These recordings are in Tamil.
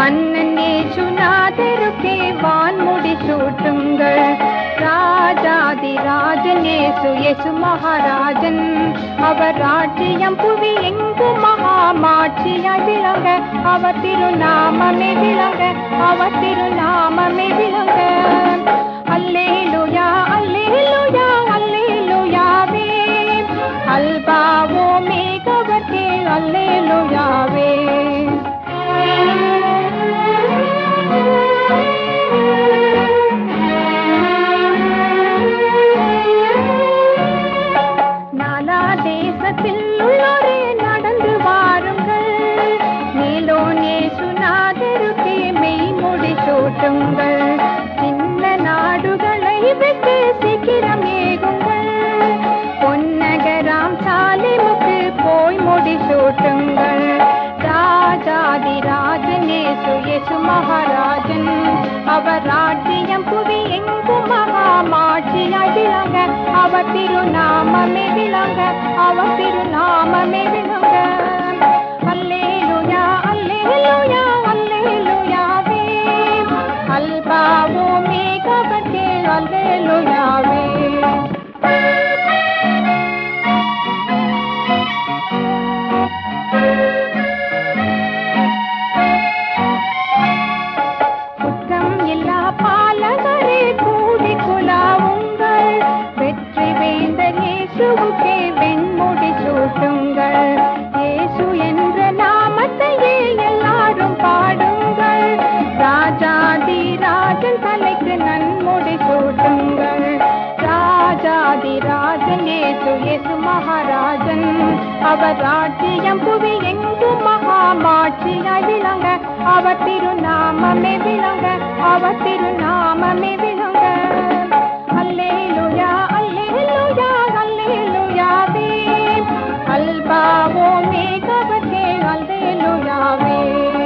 மன்னன் ஏசுநாதருக்கே வான்முடி சூட்டுங்கள் ராஜாதி ராஜன் ஏசு ஏசு மகாராஜன் அவர் ராஜ்யம் புவி எங்கும் மகாமாட்சியாய் விளங்க அவர் திருநாமமே விளங்க அவர் திருநாமமே விளங்க அல்லேலுயா அல்லேலுயா அல்லேலுயாவே அல்பாவோ மேகவர்க்கே அல்லேலுயாவே நாலா தேசத்தில் உள்ளோரே நடந்து வாருங்கள் நீலோ நேசுநாதருக்கே மெய்மொழி சூட்டுங்கள் சின்ன நாடுகளை விட்டு சீக்கிரம் ஏகுங்கள் பொன்னகராம் சாலிமுக்கு போய் முடி சூட்டுங்கள் ராஜாதி ராஜன் ஏசு ஏசு மகாராஜன் அவர் ராஜ்யம் புவி எங்கும் மகாமாட்சியாய் விளங்க அவர் திருநாமமே விளங்க அவர் திருநாமமே விளங்க அல்லேலுயா அல்லேலுயா அல்லேலுயாவே அல்பாவோ மேகவர்க்கே அல்லேலுயாவே குற்றம் எல்லா பாலகரே கூடி குலாவுங்கள் வெற்றி வேந்தர் இயேசுவுக்கே வெண்முடி சூட்டுங்கள் இயேசு என்ற நாமத்தையே எல்லாரும் பாடுங்கள் ராஜாதி ராஜன் தலைக்கு நன்முடி சூட்டுங்கள் ராஜாதி ராஜன் இயேசு இயேசு மகாராஜன் அவர் ராஜ்யம் புவி எங்கும் மகாமாட்சியாய் விளங்க அவர் திருநாமமே விளங்க அவர் திருநாமமே விளங்க அல்லேலுயா அல்லேலுயா அல்லேலுயாவே அல்பாவோ மேகவர்க்கே அல்லேலுயாவே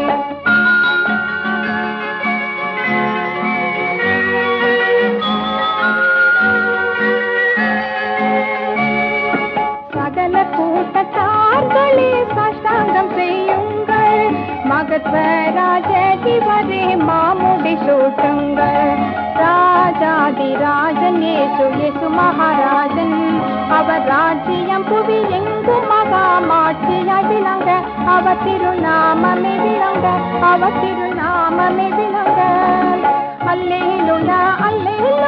சகல கூட்டத்தார்களே சாஷ்டாங்கம் செய்யுங்கள் மகத்வராஜி வரே மாமுடி சூட்டுங்கள் ராஜாதி ராஜன் ஏசு ஏசு மகாராஜன் அவர் ராஜ்யம் புவி எங்கும் மகாமாட்சியாய் விளங்க அவர் திருநாமமே விளங்க அவர் திருநாமமே விளங்க அல்லேலுயா அல்லேலுயா